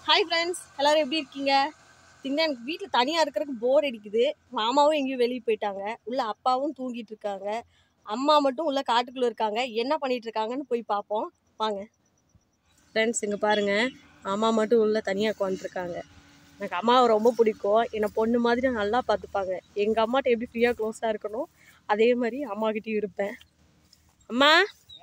Hi friends எல்லாரும் எப்படி இருக்கீங்க திங்கன்னா எனக்கு வீட்டில் தனியாக இருக்கிறதுக்கு போர் அடிக்குது மாமாவும் எங்கேயும் வெளியே போயிட்டாங்க உள்ள அப்பாவும் தூங்கிட்டு இருக்காங்க அம்மா மட்டும் உள்ள காட்டுக்குள்ளே இருக்காங்க என்ன பண்ணிட்டு இருக்காங்கன்னு போய் பார்ப்போம் வாங்க ஃப்ரெண்ட்ஸ் இங்கே பாருங்க அம்மா மட்டும் உள்ள தனியாக உட்காந்துருக்காங்க எனக்கு அம்மாவை ரொம்ப பிடிக்கும் என்னை பொண்ணு மாதிரி நல்லா பார்த்துப்பாங்க எங்கள் அம்மாட்ட எப்படி ஃப்ரீயாக க்ளோஸாக இருக்கணும் அதே மாதிரி அம்மாக்கிட்டேயும் இருப்பேன் அம்மா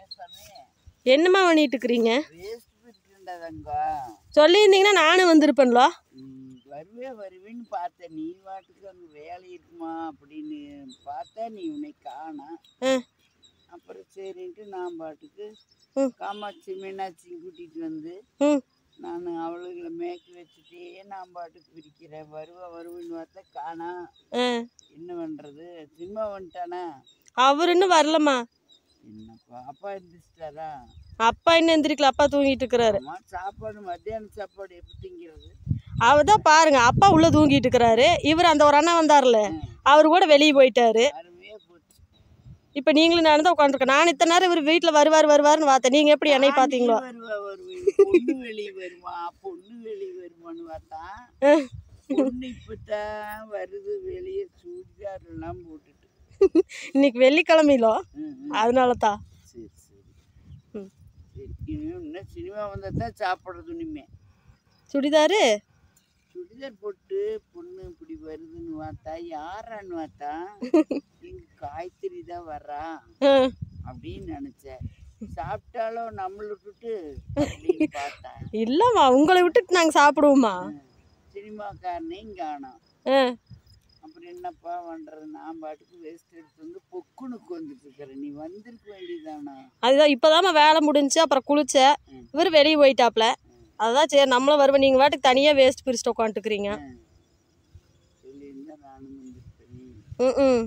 என்னம்மா பண்ணிட்டு இருக்கிறீங்க வேஸ்ட் பிரிக்கின்றதங்க சொல்லியிருந்தீங்கன்னா நானும் வந்திருப்பேன்ல வருவே வருவேன்னு பார்த்தேன் நீ வாட்டுக்கு அங்கே வேலை இருக்குமா அப்படின்னு பார்த்தா நீ உன்னை காணா ம். அப்புறம் சரின்ட்டு நான் பாட்டுக்கு ம். காமாட்சி மீனாட்சி கூட்டிகிட்டு வந்து ம் நான் அவளுகளை மேய்க்க வச்சுட்டே நான் பாட்டுக்கு பிரிக்கிறேன் வருவா வருவேன்னு பார்த்தா காணா ஆ என்ன பண்ணுறது சினிமா வந்துட்டானா அவர் இன்னும் வரலம்மா என்னப்பா அப்பா எந்திரிச்சிட்டாரா அப்பா இன்னும் எந்திரிக்கல அப்பா தூங்கிட்டு இருக்கிறாரு அம்மா சாப்பாடு மத்தியான சாப்பாடு எப்படி திங்கிறது அவர் தான் பாருங்க அப்பா உள்ள தூங்கிட்டு இருக்கிறாரு இவர் அந்த ஒரு அண்ணன் வந்தார்ல அவர் கூட வெளியே போயிட்டாரு அருமையாக போச்சு இப்போ நீங்களும் நான் தான் உட்காந்துருக்கேன் நான் இத்தனை நேரம் இவர் வீட்டில் வருவார் வருவார்னு பார்த்தேன் நீங்கள் எப்படி என்னை பார்த்தீங்களோ ஆண்டி வருவா வருவேன் பொண்ணு வெளியே வருமா பொண்ணு வெளியே வருமான்னு பார்த்தா பொண்ணு இப்பதான் வருது வெளியே சுடிதார் எல்லாம் போட்டுட்டு இன்னைக்கு வெள்ளிக்கிழமையிலோ ம், ம். அதனால தான் சரி சரி ம். சரி இன்னும் இன்னும் சினிமா வந்தா தான் சாப்பிட்றது இனிமே சுடிதாரு சுடிதார் போட்டு பொண்ணு இப்படி வருதுன்னு பார்த்தா யாரான்னு பார்த்தா இங்க காய்கறி தான் வர்றா ஆ, அப்படின்னு நினைச்சேன் சாப்பிட்டாலும் நம்மளை விட்டுட்டு அப்படின்னு பார்த்தேன் இல்லைம்மா உங்களை விட்டுட்டு நாங்கள் சாப்பிடுவோம்மா சினிமாக்காரனையும் காணோம் ஆ அப்புறம் என்னப்பா பண்ணுறது நான் பாட்டுக்கு வேஸ்ட் எடுத்து வந்து பொக்குனுக்கு வந்துட்டு இருக்கிறேன் நீ வந்திருக்க வேண்டியதானா அதுதான் இப்போதாம்மா வேலை முடிஞ்சுச்சு அப்புறம் குளிச்சேன் இவர் வெளியே போயிட்டாப்ல அதுதான் சரி நம்மளும் வருவேன் நீங்கள் வாட்டுக்கு தனியாக வேஸ்ட் பிரிச்சுட்டு உட்காந்துக்கிறீங்க சொல்லியிருந்தா நானும் வந்திருப்பேன் ம் ம்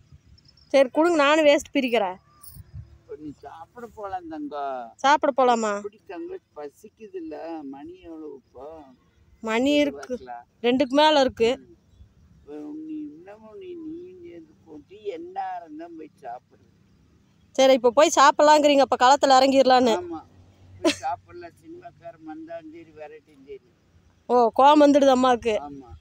சரி கொடுங்க நானும் வேஸ்ட் பிரிக்கிறேன் இப்போ நீ சாப்பிட போகலாம் தங்கோ சாப்பிட போகலாமா அப்படி தங்க பசிக்குது இல்ல மணி எவ்வளோ இப்போ மணி இருக்கு பார்க்கலாம். ரெண்டுக்கு மேலே இருக்கு இப்போ நீ இன்னமும் நீ நீ சேர்ந்து போட்டு என்ன இருந்தால் போய் சாப்பிடு சரி இப்போ போய் சாப்பிட்லாங்கிறீங்க அப்போ களத்தில் இறங்கிடலான்னு ஆமா போய் சாப்பிடலாம் சினிமாக்காரன் வந்தாலும் சரி வரட்டும் சரி ஓ கோவம் வந்துடுது அம்மாவுக்கு ஆமா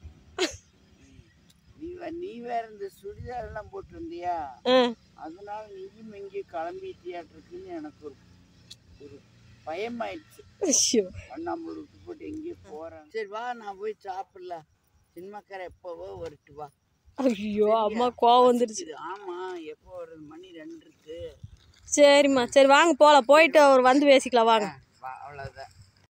நீ வ- நீ வேற இந்த சுடிதார் எல்லாம் போட்டு வந்தியா ஆ அதனால நீயும் எங்கேயும் கிளம்பிட்டியாட்டிருக்குன்னு எனக்கு ஒரு ஒரு பயமாயிடுச்சு ஐயோ நம்மளை விட்டு போட்டு எங்கேயோ போறேன் சரி வா நான் போய் சாப்பிடலாம் சினிமாக்காரன் எப்போவோ வரட்டு வா ஐயோ அம்மா கோவம் வந்துடுச்சு இது ஆமா எப்போ வருது மணி ரெண்டு இருக்கு சரிம்மா சரி வாங்க போகலாம் போயிட்டு அவர் வந்து பேசிக்கலாம் வாங்க வா அவ்வளோதான்